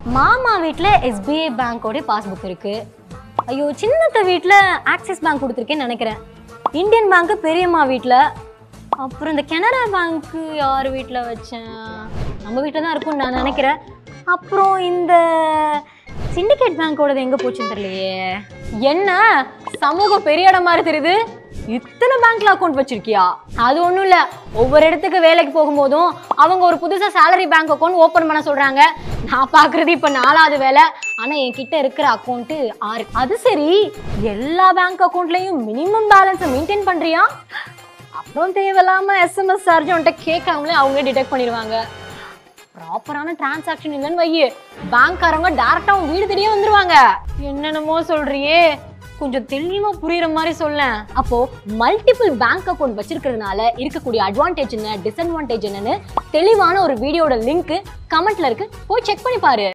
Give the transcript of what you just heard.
மாமா வீட்டில் எஸ்பிஐ பேங்கோட பாஸ்புக் இருக்கு ஐயோ சின்னத்த வீட்டில் ஆக்சிஸ் பேங்க் கொடுத்துருக்கேன்னு நினைக்கிறேன் இந்தியன் பேங்க் பெரியம்மா வீட்டில் அப்புறம் இந்த கனரா பேங்க் யார் வீட்டில் வச்சேன் நம்ம வீட்டில் தான் இருக்கும்னு நான் நினைக்கிறேன் அப்புறம் இந்த சிண்டிகேட் பேங்கோடது எங்கே போச்சுன்னு தெரியலையே என்ன சமூகம் பெரிய இடம் மாதிரி தெரியுது இத்தனை பேங்க்ல அக்கௌண்ட் வச்சிருக்கியா அது ஒன்றும் இல்லை ஒவ்வொரு இடத்துக்கு வேலைக்கு போகும்போதும் அவங்க ஒரு புதுசாக சேலரி பேங்க் அக்கௌண்ட் ஓப்பன் பண்ண சொல்கிறாங்க நான் பார்க்குறது இப்போ நாலாவது வேலை ஆனால் என்கிட்ட இருக்கிற அக்கௌண்ட்டு ஆறு அது சரி எல்லா பேங்க் அக்கௌண்ட்லேயும் மினிமம் பேலன்ஸை மெயின்டைன் பண்ணுறியா அப்புறம் தேவையில்லாம எஸ்எம்எஸ் சார்ஜ் உன்கிட்ட கேட்காமலே அவங்க டிடெக்ட் பண்ணிடுவாங்க ப்ராப்பரான டிரான்சாக்ஷன் இல்லைன்னு வையு பேங்க்காரங்க டேரக்டா உன் வீடு தேடியே வந்துருவாங்க என்னென்னமோ சொல்றியே கொஞ்சம் தெளிவா புரியுற மாதிரி சொல்லேன் அப்போ மல்டிபிள் பேங்க் அக்கவுண்ட் வச்சிருக்கிறதுனால இருக்கக்கூடிய அட்வான்டேஜ் என்ன டிஸ்அட்வான்டேஜ் என்னன்னு தெளிவான ஒரு வீடியோட லிங்க் கமெண்ட்ல இருக்கு போய் செக் பண்ணி பாரு